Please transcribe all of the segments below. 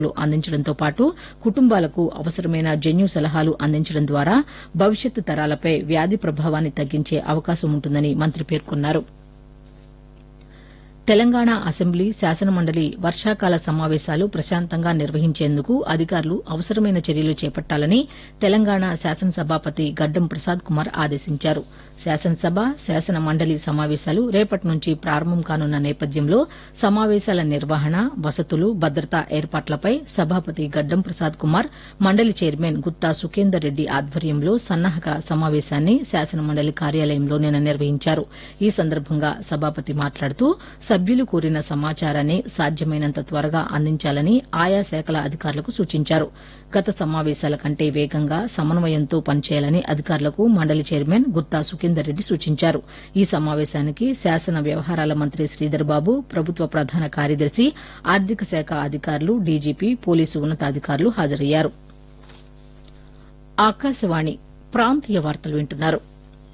అందించడంతో పాటు కుటుంబాలకు అవసరమైన జన్యు సలహాలు అందించడం ద్వారా భవిష్యత్ తరాలపై వ్యాధి ప్రభావాన్ని తగ్గించే అవకాశం ఉంటుందని మంత్రి పేర్కొన్నారు తెలంగాణ అసెంబ్లీ శాసనమండలి వర్షాకాల సమావేశాలు ప్రశాంతంగా నిర్వహించేందుకు అధికారులు అవసరమైన చర్యలు చేపట్టాలని తెలంగాణ శాసనసభాపతి గడ్డం ప్రసాద్ కుమార్ ఆదేశించారు శాసనసభ శాసన మండలి సమావేశాలు రేపటి నుంచి ప్రారంభం కానున్న నేపథ్యంలో సమావేశాల నిర్వహణ వసతులు భద్రతా ఏర్పాట్లపై సభాపతి గడ్డం ప్రసాద్ కుమార్ మండలి చైర్మన్ గుత్తా సుఖేందర్ రెడ్డి ఆధ్వర్యంలో సన్నాహక సమావేశాన్ని శాసనమండలి కార్యాలయంలో నిన్న నిర్వహించారు ఈ సందర్భంగా సభాపతి మాట్లాడుతూ సభ్యులు కోరిన సమాచారాన్ని సాధ్యమైనంత త్వరగా అందించాలని ఆయా శాఖల అధికారులకు సూచించారు గత సమావేశాల కంటే వేగంగా సమన్వయంతో పనిచేయాలని అధికారులకు మండలి చైర్మన్ గుత్తా సుఖేందర్ రెడ్డి సూచించారు ఈ సమావేశానికి శాసన వ్యవహారాల మంత్రి శ్రీధర్ బాబు ప్రభుత్వ ప్రధాన కార్యదర్శి ఆర్థిక శాఖ అధికారులు డీజీపీ పోలీసు ఉన్నతాధికారులు హాజరయ్యారు ఆకాశవాణి ప్రాంతీయ వార్తలు వింటున్నారు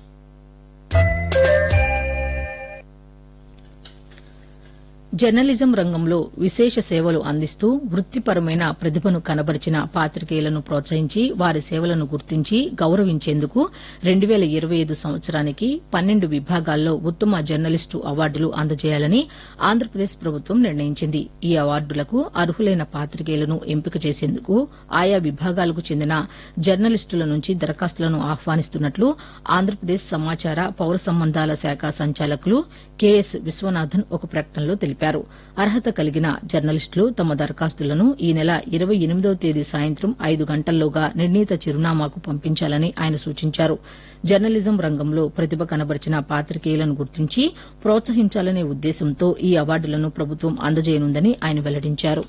జర్నలిజం రంగంలో విశేష సేవలు అందిస్తూ వృత్తిపరమైన ప్రతిభను కనబరిచిన పాతికేయులను ప్రోత్సహించి వారి సేవలను గుర్తించి గౌరవించేందుకు రెండు వేల ఇరవై ఐదు సంవత్సరానికి పన్నెండు విభాగాల్లో ఉత్తమ జర్నలిస్టు అవార్డులు అందజేయాలని ఆంధ్రప్రదేశ్ ప్రభుత్వం నిర్ణయించింది ఈ అవార్డులకు అర్హులైన పాతికేయులను ఎంపిక చేసేందుకు ఆయా విభాగాలకు చెందిన జర్నలిస్టుల నుంచి దరఖాస్తులను ఆహ్వానిస్తున్నట్లు ఆంధ్రప్రదేశ్ సమాచార పౌర సంబంధాల శాఖ సంచాలకులు కెఎస్ విశ్వనాథన్ ఒక ప్రకటనలో తెలిపారు అర్హత కలిగిన జర్నలిస్టులు తమ దరఖాస్తులను ఈ నెల ఇరవై ఎనిమిదవ తేదీ సాయంత్రం ఐదు గంటల్లోగా నిర్ణీత చిరునామాకు పంపించాలని ఆయన సూచించారు జర్నలిజం రంగంలో ప్రతిభ కనబరిచిన పాతికేయులను గుర్తించి ప్రోత్సహించాలనే ఉద్దేశంతో ఈ అవార్డులను ప్రభుత్వం అందజేయనుందని ఆయన వెల్లడించారు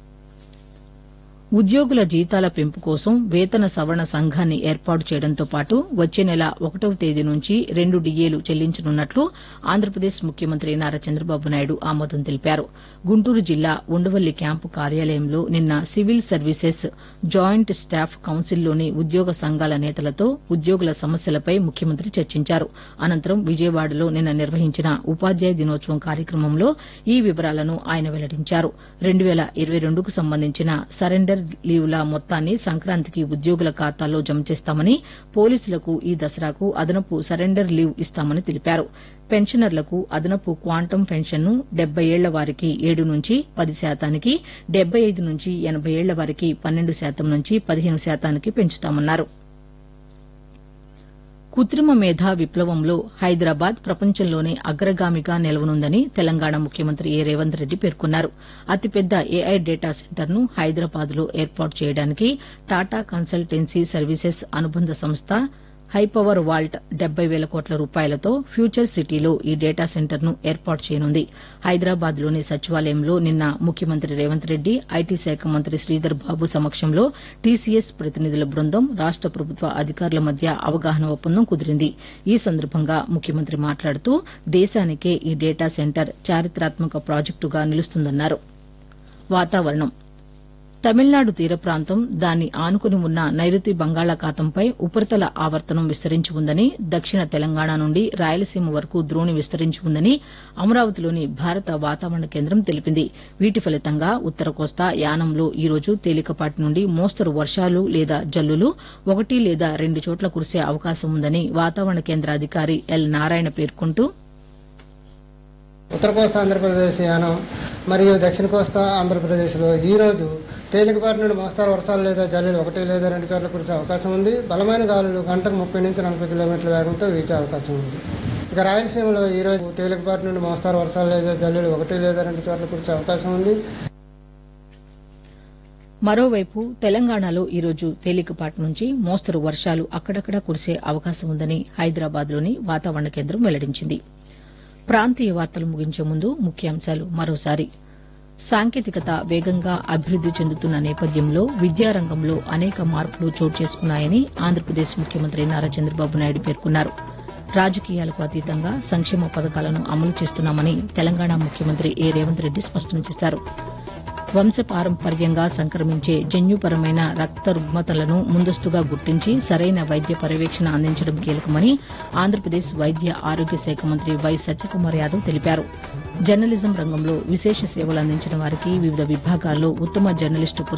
ఉద్యోగుల జీతాల పెంపు కోసం వేతన సవరణ సంఘాన్ని ఏర్పాటు చేయడంతో పాటు వచ్చే నెల ఒకటవ తేదీ నుంచి రెండు డిఏలు చెల్లించనున్నట్లు ఆంధ్రప్రదేశ్ ముఖ్యమంత్రి నారా చంద్రబాబు నాయుడు ఆమోదం తెలిపారు గుంటూరు జిల్లా ఉండవల్లి క్యాంపు కార్యాలయంలో నిన్న సివిల్ సర్వీసెస్ జాయింట్ స్టాఫ్ కౌన్సిల్లోని ఉద్యోగ సంఘాల నేతలతో ఉద్యోగుల సమస్యలపై ముఖ్యమంత్రి చర్చించారు అనంతరం విజయవాడలో నిన్న నిర్వహించిన ఉపాధ్యాయ దినోత్సవం కార్యక్రమంలో ఈ వివరాలను ఆయన వెల్లడించారు రెండు వేల ఇరవై రెండుకు సంబంధించిన సరెండర్ లీవుల మొత్తాన్ని సంక్రాంతికి ఉద్యోగుల ఖాతాల్లో జమ చేస్తామని పోలీసులకు ఈ దసరాకు అదనపు సరెండర్ లీవ్ ఇస్తామని తెలిపారు పెన్షనర్లకు అదనపు క్వాంటం పెన్షన్ను డెబ్బై ఏళ్ల వారికి ఏడు నుంచి పది శాతానికి డెబ్బై ఐదు నుంచి ఎనబై ఏళ్ల వారికి పన్నెండు శాతం నుంచి పదిహేను శాతానికి పెంచుతామన్నారు కృత్రిమ మేధా విప్లవంలో హైదరాబాద్ ప్రపంచంలోనే అగ్రగామిగా నిలవనుందని తెలంగాణ ముఖ్యమంత్రి ఏ రేవంత్ రెడ్డి పేర్కొన్నారు అతిపెద్ద ఏఐ డేటా సెంటర్ను హైదరాబాద్లో ఏర్పాటు చేయడానికి టాటా కన్సల్టెన్సీ సర్వీసెస్ అనుబంధ సంస్థ హైపవర్ వాల్ట్ డెబ్బై వేల కోట్ల రూపాయలతో ఫ్యూచర్ సిటీలో ఈ డేటా సెంటర్ను ఏర్పాటు చేయనుంది హైదరాబాద్లోని సచివాలయంలో నిన్న ముఖ్యమంత్రి రేవంత్ రెడ్డి ఐటీ శాఖ మంత్రి శ్రీధర్ బాబు సమక్షంలో టీసీఎస్ ప్రతినిధుల బృందం రాష్ట ప్రభుత్వ అధికారుల మధ్య అవగాహన ఒప్పందం కుదిరింది ఈ సందర్భంగా ముఖ్యమంత్రి మాట్లాడుతూ దేశానికే ఈ డేటా సెంటర్ చారిత్రాత్మక ప్రాజెక్టుగా నిలుస్తుందన్నారు వాతావరణం తమిళనాడు తీర ప్రాంతం దాన్ని ఆనుకుని ఉన్న నైరుతి బంగాళాఖాతంపై ఉపరితల ఆవర్తనం విస్తరించి ఉందని దక్షిణ తెలంగాణ నుండి రాయలసీమ వరకు ద్రోణి విస్తరించి ఉందని అమరావతిలోని భారత వాతావరణ కేంద్రం తెలిపింది వీటి ఫలితంగా ఉత్తర కోస్తా యానంలో ఈ రోజు తేలికపాటి నుండి మోస్తరు వర్షాలు లేదా జల్లులు ఒకటి లేదా రెండు చోట్ల కురిసే అవకాశం ఉందని వాతావరణ కేంద్ర అధికారి ఎల్ నారాయణ పేర్కొంటూ ఉత్తర కోస్తా ఆంధ్రప్రదేశ్ యానం మరియు దక్షిణ కోస్తా ఆంధ్రప్రదేశ్లో ఈ రోజు తేలికపాటి నుండి మోస్తారు వర్షాలు లేదా జల్లులు ఒకటి లేదా రెండు చోట్ల కురిసే అవకాశం ఉంది బలమైన గాలులు గంటకు ముప్పై నుంచి నలభై కిలోమీటర్ల వేగంతో వీచే అవకాశం ఉంది ఇక రాయలసీమలో ఈ రోజు తేలికపాటి నుండి మోస్తారు వర్షాలు లేదా జల్లులు ఒకటి లేదా రెండు చోట్ల కురిసే అవకాశం ఉంది మరోవైపు తెలంగాణలో ఈరోజు తేలికపాటి నుంచి మోస్తరు వర్షాలు అక్కడక్కడా కురిసే అవకాశం ఉందని హైదరాబాద్లోని వాతావరణ కేంద్రం వెల్లడించింది ప్రాంతీయ వార్తలు ముగించే ముందు ముఖ్యాంశాలు మరోసారి సాంకేతికత వేగంగా అభివృద్ది చెందుతున్న నేపథ్యంలో విద్యారంగంలో అనేక మార్పులు చోటు చేసుకున్నాయని ఆంధ్రప్రదేశ్ ముఖ్యమంత్రి నారా చంద్రబాబు నాయుడు పేర్కొన్నారు రాజకీయాలకు అతీతంగా సంక్షేమ పథకాలను అమలు చేస్తున్నామని తెలంగాణ ముఖ్యమంత్రి ఏ రేవంత్ రెడ్డి స్పష్టం చేశారు వంశపారంపర్యంగా సంక్రమించే జన్యుపరమైన రక్త రుగ్మతలను ముందస్తుగా గుర్తించి సరైన వైద్య పర్యవేక్షణ అందించడం కీలకమని ఆంధ్రప్రదేశ్ వైద్య ఆరోగ్య శాఖ మంత్రి వై సత్యకుమార్ యాదవ్ తెలిపారు జర్నలిజం రంగంలో విశేష సేవలు అందించిన వారికి వివిధ విభాగాల్లో ఉత్తమ జర్నలిస్టు